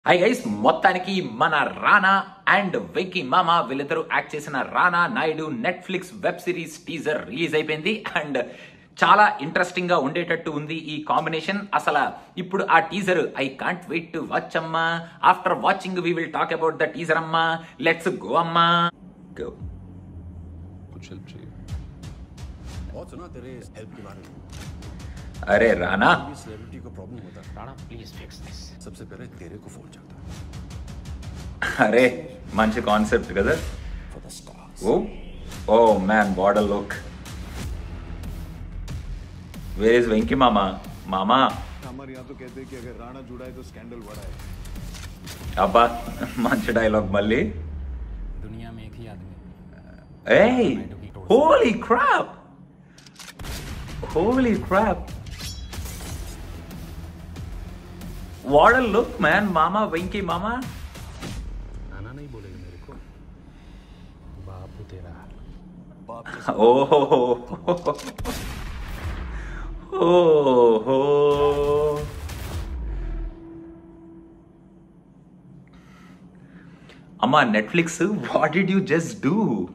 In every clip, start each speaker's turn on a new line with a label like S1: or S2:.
S1: Hi guys మొత్తానికి మన రానా and Venky మామ వీళ్ళిద్దరూ యాక్ట్ చేసిన Rana Naidu Netflix web series teaser release అయిపోయింది అండ్ చాలా ఇంట్రెస్టింగ్ గా ఉండేటట్టు ఉంది ఈ కాంబినేషన్ అసలు ఇప్పుడు ఆ teaser I can't wait to watch అమ్మా after watching we will talk about the teaser అమ్మా లెట్స్ గో అమ్మా గో
S2: कुछ हेल्प चाहिए
S3: बहुत सुना तेरे हेल्प के बारे में
S1: అరే రానా
S3: ये सेलिब्रिटी को प्रॉब्लम होता है
S4: Rana, please fix this.
S3: सबसे पहले तेरे को फोन जाता है
S1: అరే మంచి కాన్సెప్ట్ కదా
S3: for the stars
S1: oh oh man border look where is Venky మామ మామా
S5: हमारे यहाँ तो कहते हैं कि अगर राणा जुड़ा है तो स्कैंडल बड़ा है
S1: అబ్బా మంచి డైలాగ్ మళ్ళీ
S4: दुनिया में एक ही आदमी
S1: Hey! Holy crap! Holy crap! What a look, man! Mama, Winky Mama.
S4: नाना नहीं बोलेगा मेरे को बापू तेरा
S5: बाप
S1: Oh! Oh! అమ్మా Netflix what did you just do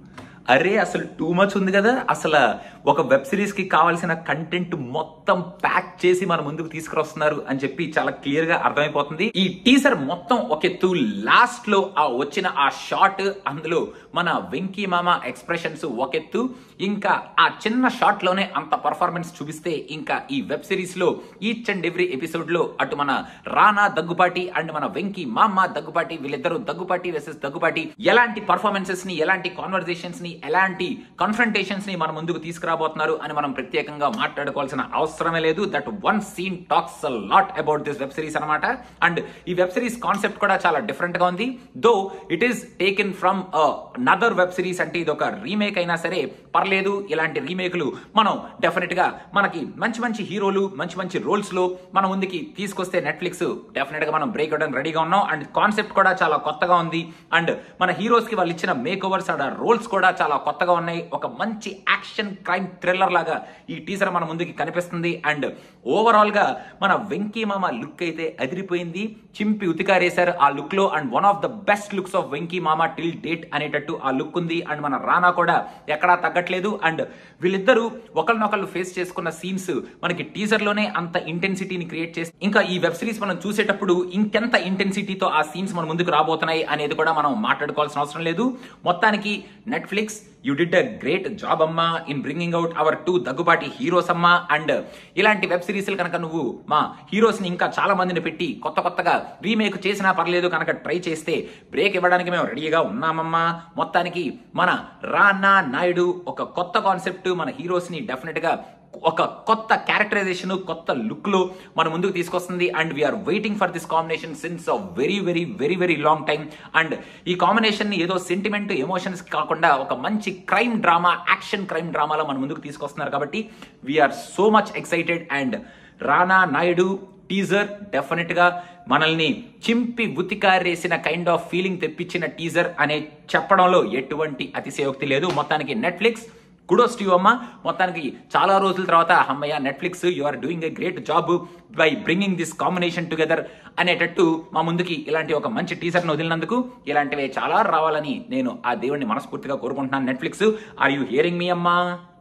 S1: అరే అసలు టూ మచ్ ఉంది కదా అసలు ఒక వెబ్ సిరీస్ కి కావాల్సిన కంటెంట్ మొత్తం ప్యాక్ చేసి మన ముందుకు తీసుకురొస్తున్నారు అని చెప్పి చాలా క్లియర్ గా అర్థమైపోతుంది ఈ టీజర్ మొత్తం ఒక ఎత్తు లాస్ట్ లో ఆ వచ్చిన ఆ షాట్ అందులో మన వెంకీ మామ ఎక్స్ప్రెషన్స్ ఒక ఎత్తు ఇంకా ఆ చిన్న షాట్ లోనే అంత పర్ఫార్మెన్స్ చూపిస్తే ఇంకా ఈ వెబ్ సిరీస్ లో ఈచ్ అండ్ ఎవ్రీ ఎపిసోడ్ లో అటు మన రానా దగ్గుపాటి అండ్ మన వెంకీ మామ దగ్గుపాటి వీళ్ళిద్దరూ దగ్గుపాటి వెసెస్ దగ్గుపాటి ఎలాంటి పర్ఫార్మెన్సెస్ ని ఎలాంటి కాన్వర్జేషన్స్ ని ఎలాంటి కన్ఫ్రంటేషన్స్ ని మన ముందుకు తీసుకురాబోతున్నారు అని మనం ప్రత్యేకంగా మాట్లాడుకోవాల్సిన అవసరమే లేదు that one scene talks lot about this web series అనమాట అండ్ ఈ వెబ్ సిరీస్ కాన్సెప్ట్ కూడా చాలా డిఫరెంట్ గా ఉంది though it is taken from another web series అంటే ఇది ఒక రీమేక్ అయినా సరే పర్లేదు ఇలాంటి రీమేక్లు మనం డెఫినెట్ గా మనకి మంచి మంచి హీరోలు మంచి మంచి రోల్స్ లో మన ముందుకి తీసుకొస్తే నెట్ఫ్లిక్స్ డెఫినెట్ గా మనం బ్రేక్ అవడానికి రెడీగా ఉన్నాం అండ్ కాన్సెప్ట్ కూడా చాలా కొత్తగా ఉంది అండ్ మన హీరోస్ కి వాళ్ళు ఇచ్చిన మేక్ ఓవర్స్ అండ్ రోల్స్ కూడా చాలా కొత్తగా ఉన్నాయి ఒక మంచి యాక్షన్ క్రైమ్ థ్రిల్లర్ లాగా ఈ టీజర్ మన ముందుకి కనిపిస్తుంది అండ్ ఓవరాల్ గా మన వెంకీ మామ లుక్ అయితే అదిరిపోయింది చింపి ఉతికారేశారు ఆ లుక్ లో and one of the best looks of Venky మామ టిల్ డేట్ అనేటట్టు ఆ లుక్ ఉంది అండ్ మన రానా కూడా ఎక్కడా తగ్గట్లేదు అండ్ వీళ్ళిద్దరూ ఒకరినొకళ్ళు ఫేస్ చేసుకున్న సీన్స్ మనకి టీజర్ లోనే అంత ఇంటెన్సిటీని క్రియేట్ చేసి ఇంకా ఈ వెబ్ సిరీస్ మనం చూసేటప్పుడు ఇంకెంత ఇంటెన్సిటీతో ఆ సీన్స్ మన ముందుకు రాబోతున్నాయి అనేది కూడా మనం మాట్లాడుకోవాల్సిన అవసరం లేదు మొత్తానికి Netflix you did a great job అమ్మా in bringing out our two Daggubati heroes అమ్మా అండ్ ఇలాంటి వెబ్ సిరీస్ కనుక నువ్వు మా హీరోస్ ని ఇంకా చాలా మందిని పెట్టి కొత్త కొత్తగా రీమేక్ చేసినా పర్లేదు కనుక ట్రై చేస్తే బ్రేక్ ఇవ్వడానికి మేము రెడీగా ఉన్నామమ్మా మొత్తానికి మన రానా నాయుడు ఒక కొత్త కాన్సెప్ట్ మన హీరోస్ ని డెఫినెట్ గా ఒక కొత్త క్యారెక్టరైజేషన్ కొత్త లుక్ లో మన ముందుకు తీసుకొస్తుంది and we're waiting for this combination since a very very very very long time and ఈ కాంబినేషన్ ని ఏదో సెంటిమెంట్ ఎమోషన్స్ కాకుండా ఒక మంచి క్రైమ్ డ్రామా యాక్షన్ క్రైమ్ డ్రామాలో మన ముందుకు తీసుకొస్తున్నారు కాబట్టి we're so much excited and Rana Naidu teaser definite గా మనల్ని చింపి ఉతికారేసిన కైండ్ ఆఫ్ ఫీలింగ్ తెప్పించిన టీజర్ అనే చెప్పడంలో ఎటువంటి అతిశయోక్తి లేదు మొత్తానికి నెట్ఫ్లిక్స్ కుడోస్ టు అమ్మ మొత్తానికి చాలా రోజుల తర్వాత అమ్మయ్య Netflix you are doing a great job by bringing this combination together అనేటట్టు మా ముందుకి ఇలాంటి ఒక మంచి టీజర్ను వదిలినందుకు ఇలాంటివే చాలా రావాలని నేను ఆ దేవుడిని మనస్ఫూర్తిగా కోరుకుంటున్నాను Netflix are you hearing me అమ్మా